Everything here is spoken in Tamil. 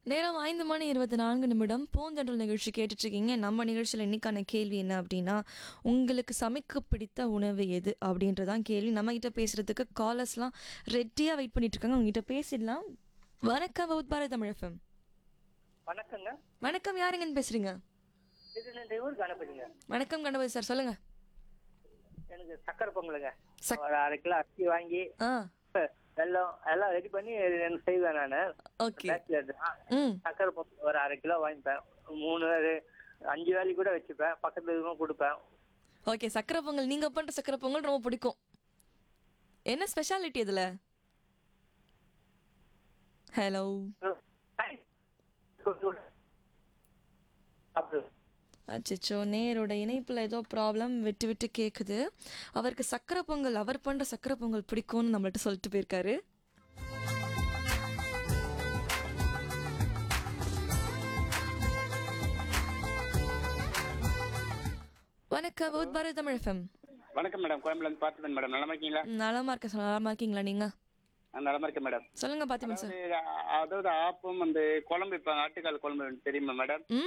நேரம் ஐந்து மணி இருபத்தி நான்கு நிமிடம் பூந்தென்றல் நிகழ்ச்சி கேட்டுட்டு இருக்கீங்க நம்ம நிகழ்ச்சியில் இன்னைக்கான கேள்வி என்ன அப்படின்னா உங்களுக்கு சமைக்க பிடித்த உணவு எது அப்படின்றதான் கேள்வி நம்ம கிட்ட பேசுறதுக்கு காலர்ஸ்லாம் ரெட்டியாக வெயிட் பண்ணிட்டு இருக்காங்க அவங்க கிட்ட பேசிடலாம் வணக்கம் வவுத் பாரத் தமிழ் எஃப்எம் வணக்கங்க வணக்கம் யாருங்கன்னு பேசுறீங்க இது இந்த ஊர் கணபதிங்க வணக்கம் கணபதி சார் சொல்லுங்க எனக்கு சக்கரை பொங்கலுங்க சக்- ஒரு அரை கிலோ அரிசி வாங்கி ஆ வெல்லம் எல்லாம் ரெடி பண்ணி எனக்கு செய்வேன் நான் ஓகே பேச்சுலர் ம் சக்கரை பொங்கல் ஒரு அரை கிலோ வாங்கிப்பேன் மூணு வேளை, அஞ்சு வேலை கூட வச்சுப்பேன் பக்கத்துல இருக்கவும் கொடுப்பேன் ஓகே சக்கரை பொங்கல் நீங்க பண்ற சக்கரை பொங்கல் ரொம்ப பிடிக்கும் என்ன ஸ்பெஷாலிட்டி இதுல ஹலோ அப்படி அச்சோ நேரோட இணைப்புல ஏதோ ப்ராப்ளம் விட்டு விட்டு கேக்குது அவருக்கு சக்கரை பொங்கல் அவர் பண்ற சக்கரை பொங்கல் பிடிக்கும்னு நம்மள்ட்ட சொல்லிட்டு போயிருக்காரு வணக்கம் பௌத் பாரத் தமிழ் எஃப்எம் வணக்கம் மேடம் கோயம்புலேருந்து பார்த்திபன் மேடம் நலமா இருக்கீங்களா நலமா இருக்க சார் நலமா இருக்கீங்களா நீங்க நான் நலமா இருக்கேன் மேடம் சொல்லுங்க பாத்திமன் சார் அதாவது, அதாவது ஆப்பம் அந்த குழம்பு வைப்பாங்க ஆட்டுக்கால் குழம்பு தெரியுமா மேடம் ம்